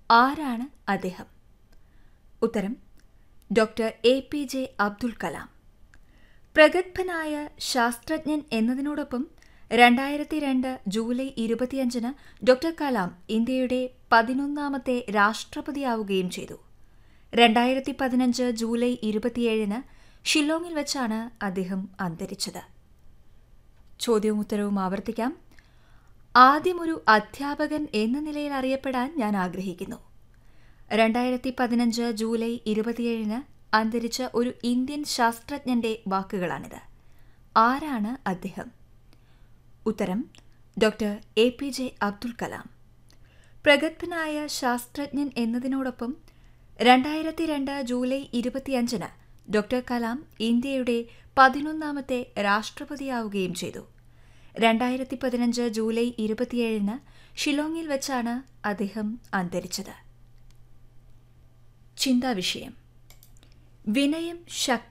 ആരാണ് അദ്ദേഹം ഉത്തരം doctor A P J Abdul Kalam പ്രഗത്ഭനായ ശാസ്ത്രജ്ഞൻ എന്നതിനോടൊപ്പം രണ്ടായിരത്തി രണ്ട് ജൂലൈ ഇരുപത്തിയഞ്ചിന് ഡോക്ടർ കലാം ഇന്ത്യയുടെ പതിനൊന്നാമത്തെ രാഷ്ട്രപതിയാവുകയും ചെയ്തു രണ്ടായിരത്തി പതിനഞ്ച് ജൂലൈ ഇരുപത്തിയേഴിന് ഷില്ലോങ്ങിൽ വെച്ചാണ് അദ്ദേഹം അന്തരിച്ചത് ചോദ്യവും ഉത്തരവും ആവർത്തിക്കാം ആദ്യമൊരു അധ്യാപകൻ എന്ന നിലയിൽ അറിയപ്പെടാൻ ഞാൻ ആഗ്രഹിക്കുന്നു രണ്ടായിരത്തി പതിനഞ്ച് ജൂലൈ ഇരുപത്തിയേഴിന് അന്തരിച്ച ഒരു ഇന്ത്യൻ ശാസ്ത്രജ്ഞന്റെ വാക്കുകളാണിത് ആരാണ് അദ്ദേഹം ഉത്തരം doctor A P J Abdul Kalam പ്രഗത്ഭനായ ശാസ്ത്രജ്ഞൻ എന്നതിനോടൊപ്പം രണ്ടായിരത്തി രണ്ട് ജൂലൈ ഇരുപത്തിയഞ്ചിന് ഡോക്ടർ കലാം ഇന്ത്യയുടെ പതിനൊന്നാമത്തെ രാഷ്ട്രപതിയാവുകയും ചെയ്തു രണ്ടായിരത്തി പതിനഞ്ച് ജൂലൈ ഇരുപത്തിയേഴിന് ഷിലോങ്ങിൽ വെച്ചാണ് അദ്ദേഹം അന്തരിച്ചത് ചിന്താവിഷയം വിനയം ശക്തി